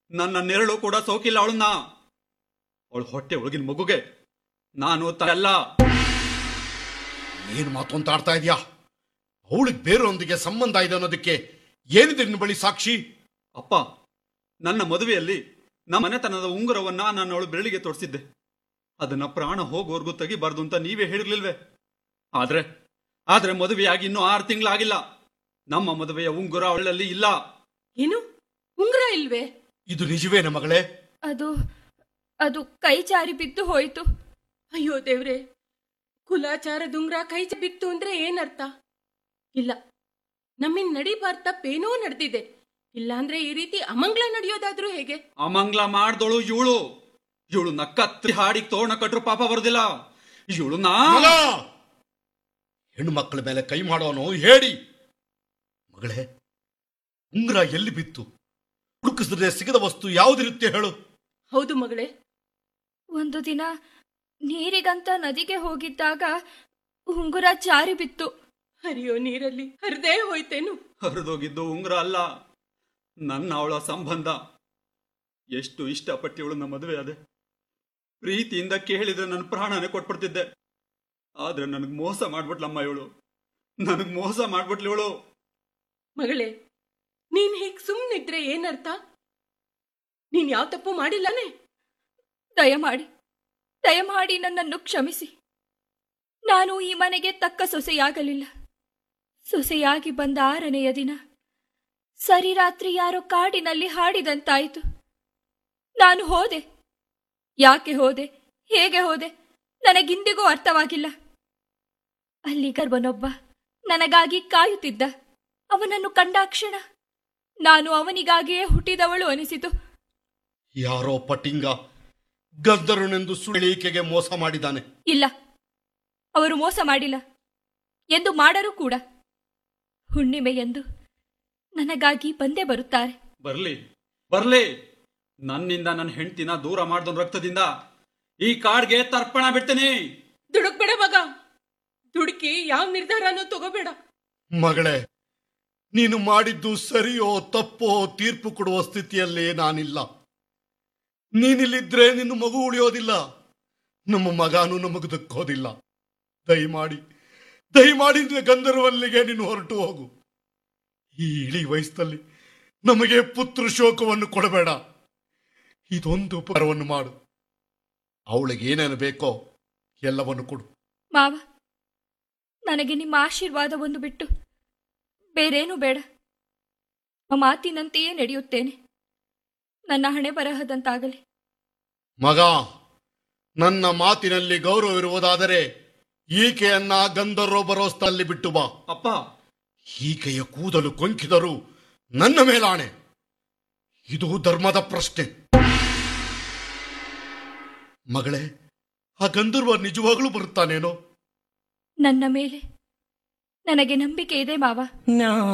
ನನ್ನ ನೆರಳು ಕೂಡ ಸೋಕಿಲ್ಲ ಅವಳನ್ನ ಅವಳು ಹೊಟ್ಟೆ ಒಳಗಿನ ಮಗುಗೆ ನಾನು ಅಲ್ಲ ಏನು ಮಾತು ಅಂತ ಆಡ್ತಾ ಇದೀಯಾ ಅವಳಿಗೆ ಬೇರೊಂದಿಗೆ ಸಂಬಂಧ ಇದೆ ಅನ್ನೋದಕ್ಕೆ ಏನಿದೆ ನಿನ್ನ ಬಳಿ ಸಾಕ್ಷಿ ಅಪ್ಪ ನನ್ನ ಮದುವೆಯಲ್ಲಿ ನಮ್ಮ ಮನೆತನದ ಉಂಗುರವನ್ನ ನಾನು ಅವಳು ಬೆರಳಿಗೆ ತೋರಿಸಿದ್ದೆ ಅದನ್ನ ಪ್ರಾಣ ಹೋಗೋವರೆಗೂ ತೆಗಿಬಾರ್ದು ಅಂತ ನೀವೇ ಹೇಳಿರ್ಲಿಲ್ವೇ ಆದ್ರೆ ಆದ್ರೆ ಮದುವೆಯಾಗಿ ಇನ್ನೂ ಆರು ತಿಂಗಳಾಗಿಲ್ಲ ನಮ್ಮ ಮದುವೆಯ ಉಂಗುರ ಅವಳಲ್ಲಿ ಇಲ್ಲ ಏನು ಉಂಗ್ರ ಇಲ್ವೇ ಇದು ನಿಜವೇನ ಮಗಳೇ ಅದು ಅದು ಕೈ ಜಾರಿ ಬಿದ್ದು ಹೋಯಿತು ಅಯ್ಯೋ ದೇವ್ರೆ ಕುಲಾಚಾರದ ಉಂಗ್ರ ಕೈ ಜ- ಬಿತ್ತು ಅಂದ್ರೆ ಏನರ್ಥ ಇಲ್ಲ ನಮ್ಮಿನ್ ನಡಿಬಾರ್ದ ತಪ್ಪೇನೋ ನಡೆದಿದೆ ಇಲ್ಲಾಂದ್ರೆ ಈ ರೀತಿ ಅಮಂಗ್ಲ ನಡೆಯೋದಾದ್ರೂ ಹೇಗೆ ಅಮಂಗ್ಲ ಮಾಡ್ದೋಳು ಇವಳು ಇವಳು ನಕ್ಕತ್ತಿ ಹಾಡಿ ತೋರಣ ಕಟ್ರು ಪಾಪ ಬರೋದಿಲ್ಲ ಇವಳು ನಾ ಮಗ ಹೆಣ್ಣು ಮಕ್ಕಳ ಮೇಲೆ ಕೈ ಮಾಡೋನು ಹೇಳಿ ಮಗಳೇ ಉಂಗ್ರ ಎಲ್ಲಿ ಬಿತ್ತು ಹುಡುಕಿಸಿದ್ರೆ ಸಿಗದ ವಸ್ತು ಯಾವುದಿರುತ್ತೆ ಹೇಳು ಹೌದು ಮಗಳೇ ಒಂದು ದಿನ ನೀರಿಗಂತ ನದಿಗೆ ಹೋಗಿದ್ದಾಗ ಉಂಗುರ ಜಾರಿ ಬಿತ್ತು ಹರಿಯೋ ನೀರಲ್ಲಿ ಹರಿದೇ ಹೋಯ್ತೇನು ಹರಿದೋಗಿದ್ದು ಉಂಗುರ ಅಲ್ಲ ನನ್ನ ಅವಳ ಸಂಬಂಧ ಎಷ್ಟು ಇಷ್ಟಪಟ್ಟು ಇವಳನ್ನ ಮದುವೆ ಆದೆ ಪ್ರೀತಿಯಿಂದ ಕೇಳಿದ್ರೆ ನನ್ನ ಪ್ರಾಣನೇ ಕೊಟ್ಬಿಡ್ತಿದ್ದೆ ಆದ್ರೆ ನನಗ್ ಮೋಸ ಮಾಡ್ಬಿಟ್ಲಮ್ಮ ಇವಳು ನನಗ್ ಮೋಸ ಮಾಡ್ಬಿಟ್ಲು ಇವಳು ಮಗಳೇ ನೀನ್ ಹೀಗ್ ಸುಮ್ನಿದ್ರೆ ಏನರ್ಥ ನೀನ್ ಯಾವ ತಪ್ಪು ಮಾಡಿಲ್ಲನೇ ದಯಮಾಡಿ ದಯಮಾಡಿ ನನ್ನನ್ನು ಕ್ಷಮಿಸಿ ನಾನು ಈ ಮನೆಗೆ ತಕ್ಕ ಸೊಸೆಯಾಗಲಿಲ್ಲ ಸೊಸೆಯಾಗಿ ಬಂದ ಆರನೆಯ ದಿನ ಸರಿ ರಾತ್ರಿ ಯಾರೋ ಕಾಡಿನಲ್ಲಿ ಹಾಡಿದಂತಾಯಿತು ನಾನು ಹೋದೆ ಯಾಕೆ ಹೋದೆ ಹೇಗೆ ಹೋದೆ ನನಗಿಂದಿಗೂ ಅರ್ಥವಾಗಿಲ್ಲ ಅಲ್ಲಿ ಗರ್ಭನೊಬ್ಬ ನನಗಾಗಿ ಕಾಯುತ್ತಿದ್ದ ಅವನನ್ನು ಕಂಡಾಕ್ಷಣ ನಾನು ಅವನಿಗಾಗಿಯೇ ಹುಟ್ಟಿದವಳು ಅನಿಸಿತು ಯಾರೋ ಪಟ್ಟಿಂಗ ಗದ್ದರನೆಂದು ಸುಳಿಕೆಗೆ ಮೋಸ ಮಾಡಿದ್ದಾನೆ ಇಲ್ಲ ಅವರು ಮೋಸ ಮಾಡಿಲ್ಲ ಎಂದು ಮಾಡರೂ ಕೂಡ ಹುಣ್ಣಿಮೆಯೆಂದು ನನಗಾಗಿ ಬಂದೇ ಬರುತ್ತಾರೆ ಬರ್ಲಿ ಬರ್ಲಿ ನನ್ನಿಂದ ನನ್ನ ಹೆಂಡ್ತಿನ ದೂರ ಮಾಡ್ದೋನ್ ರಕ್ತದಿಂದ ಈ ಕಾಡ್ಗೆ ತರ್ಪಣ ಬಿಡ್ತೀನಿ ದುಡುಕ್ಬೇಡ ಮಗ ದುಡುಕಿ ಯಾವ ನಿರ್ಧಾರನೂ ತಗೋಬೇಡ ಮಗಳೇ ನೀನು ಮಾಡಿದ್ದು ಸರಿಯೋ ತಪ್ಪೋ ತೀರ್ಪು ಕೊಡುವ ಸ್ಥಿತಿಯಲ್ಲಿ ನಾನಿಲ್ಲ ನೀನಿಲ್ಲಿದ್ರೆ ನಿನ್ನ ಮಗು ಉಳಿಯೋದಿಲ್ಲ ನಮ್ಮ ಮಗನೂ ನಮಗೂ ದಕ್ಕೋದಿಲ್ಲ ದಯಮಾಡಿ ದಯಮಾಡಿ ನಿನ್ನ ಗಂಧರ್ವಲ್ಲಿಗೆ ನೀನು ಹೊರಟು ಹೋಗು ಈ ಇಳಿ ವಯಸ್ಸಲ್ಲಿ ನಮಗೆ ಪುತ್ರ ಶೋಕವನ್ನು ಕೊಡಬೇಡ ಇದೊಂದು ಉಪಕಾರವನ್ನು ಮಾಡು ಅವಳಿಗೆ ಏನೇನು ಬೇಕೋ ಎಲ್ಲವನ್ನು ಕೊಡು ಮಾವ ನನಗೆ ನಿಮ್ಮ ಆಶೀರ್ವಾದವನ್ನು ಬಿಟ್ಟು ಬೇರೇನೂ ಬೇಡ ಆ ಮಾತಿನಂತೆಯೇ ನಡೆಯುತ್ತೇನೆ ನನ್ನ ಹಣೆ ಬರಹದಂತಾಗಲಿ ಮಗ ನನ್ನ ಮಾತಿನಲ್ಲಿ ಗೌರವವಿರುವುದಾದರೆ ಈಕೆಯನ್ನ ಗಂಧರ್ವ ಬರೋ ಸ್ಥಳದಲ್ಲಿ ಬಿಟ್ಟು ಬಾ ಅಪ್ಪ ಈಕೆಯ ಕೂದಲು ಕೊಂಕಿದರು ನನ್ನ ಮೇಲಾಣೆ ಇದು ಧರ್ಮದ ಪ್ರಶ್ನೆ ಮಗಳೇ ಆ ಗಂಧರ್ವ ನಿಜವಾಗ್ಲೂ ಬರುತ್ತಾನೇನೋ ನನ್ನ ಮೇಲೆ ನನಗೆ ನಂಬಿಕೆ ಇದೆ ಮಾವ